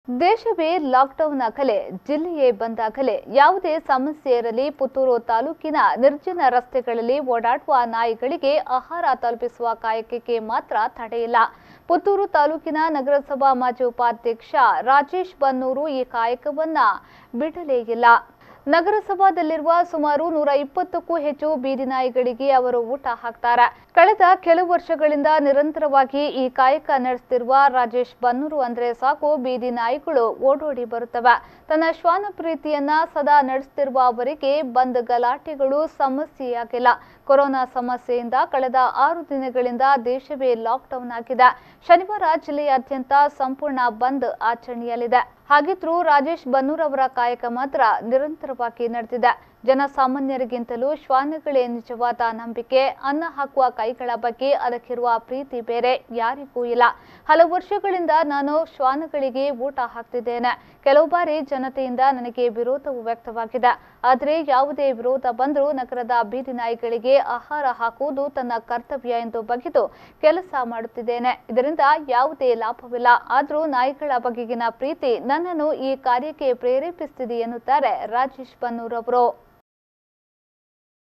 ದೇಶವೇ ಲಾಕ್ಡೌನ್ ಆಗಲೇ ಜಿಲ್ಲೆಯೇ ಬಂದಾಗಲೇ ಯಾವುದೇ ಸಮಸ್ಯೆ ಇರಲಿ ಪುತ್ತೂರು ತಾಲೂಕಿನ ನಿರ್ಜನ ರಸ್ತೆಗಳಲ್ಲಿ ಓಡಾಡುವ ನಾಯಿಗಳಿಗೆ ಆಹಾರ ತಲುಪಿಸುವ ಕಾಯಕಕ್ಕೆ ಮಾತ್ರ ತಡೆಯಿಲ್ಲ ಪುತ್ತೂರು ತಾಲೂಕಿನ ನಗರಸಭಾ ಮಾಜಿ ಉಪಾಧ್ಯಕ್ಷ ರಾಜೇಶ್ ಬನ್ನೂರು ಈ ಕಾಯಕವನ್ನ ಬಿಡಲೇ ಇಲ್ಲ ನಗರಸಭಾದಲ್ಲಿರುವ ಸುಮಾರು ನೂರ ಇಪ್ಪತ್ತಕ್ಕೂ ಹೆಚ್ಚು ಬೀದಿ ನಾಯಿಗಳಿಗೆ ಅವರು ಊಟ ಹಾಕ್ತಾರೆ ಕಳೆದ ಕೆಲವು ವರ್ಷಗಳಿಂದ ನಿರಂತರವಾಗಿ ಈ ಕಾಯಕ ನಡೆಸುತ್ತಿರುವ ರಾಜೇಶ್ ಬನ್ನೂರು ಅಂದ್ರೆ ಸಾಕು ಬೀದಿ ನಾಯಿಗಳು ಓಡೋಡಿ ಬರುತ್ತವೆ ತನ್ನ ಶ್ವಾನ ಪ್ರೀತಿಯನ್ನ ಸದಾ ನಡೆಸುತ್ತಿರುವ ಅವರಿಗೆ ಬಂದ್ ಗಲಾಟೆಗಳು ಸಮಸ್ಯೆಯಾಗಿಲ್ಲ ಕೊರೋನಾ ಸಮಸ್ಯೆಯಿಂದ ಕಳೆದ ಆರು ದಿನಗಳಿಂದ ದೇಶವೇ ಲಾಕ್ಡೌನ್ ಆಗಿದೆ ಶನಿವಾರ ಜಿಲ್ಲೆಯಾದ್ಯಂತ ಸಂಪೂರ್ಣ ಬಂದ್ ಆಚರಣೆಯಲ್ಲಿದೆ ಹಾಗಿದ್ರೂ ರಾಜೇಶ್ ಬನ್ನೂರ್ ಅವರ ಕಾಯಕ ಮಾತ್ರ ನಿರಂತರವಾಗಿ ನಡೆದಿದೆ ಜನಸಾಮಾನ್ಯರಿಗಿಂತಲೂ ಶ್ವಾನಗಳೇ ನಿಜವಾದ ನಂಬಿಕೆ ಅನ್ನ ಹಾಕುವ ಕೈಗಳ ಬಗ್ಗೆ ಅದಕ್ಕಿರುವ ಪ್ರೀತಿ ಬೇರೆ ಯಾರಿಗೂ ಇಲ್ಲ ಹಲವು ವರ್ಷಗಳಿಂದ ನಾನು ಶ್ವಾನಗಳಿಗೆ ಊಟ ಹಾಕ್ತಿದ್ದೇನೆ ಕೆಲವು ಬಾರಿ ಜನತೆಯಿಂದ ನನಗೆ ವಿರೋಧವು ವ್ಯಕ್ತವಾಗಿದೆ ಆದರೆ ಯಾವುದೇ ವಿರೋಧ ಬಂದರೂ ನಗರದ ಬೀದಿ ನಾಯಿಗಳಿಗೆ ಆಹಾರ ಹಾಕುವುದು ತನ್ನ ಕರ್ತವ್ಯ ಎಂದು ಬಗೆದು ಕೆಲಸ ಮಾಡುತ್ತಿದ್ದೇನೆ ಇದರಿಂದ ಯಾವುದೇ ಲಾಭವಿಲ್ಲ ಆದರೂ ನಾಯಿಗಳ ಬಗೆಗಿನ ಪ್ರೀತಿ ನನ್ನನ್ನು ಈ ಕಾರ್ಯಕ್ಕೆ ಪ್ರೇರೇಪಿಸುತ್ತಿದೆ ಎನ್ನುತ್ತಾರೆ ರಾಜೇಶ್ ಬನ್ನೂರ್ ಅವರು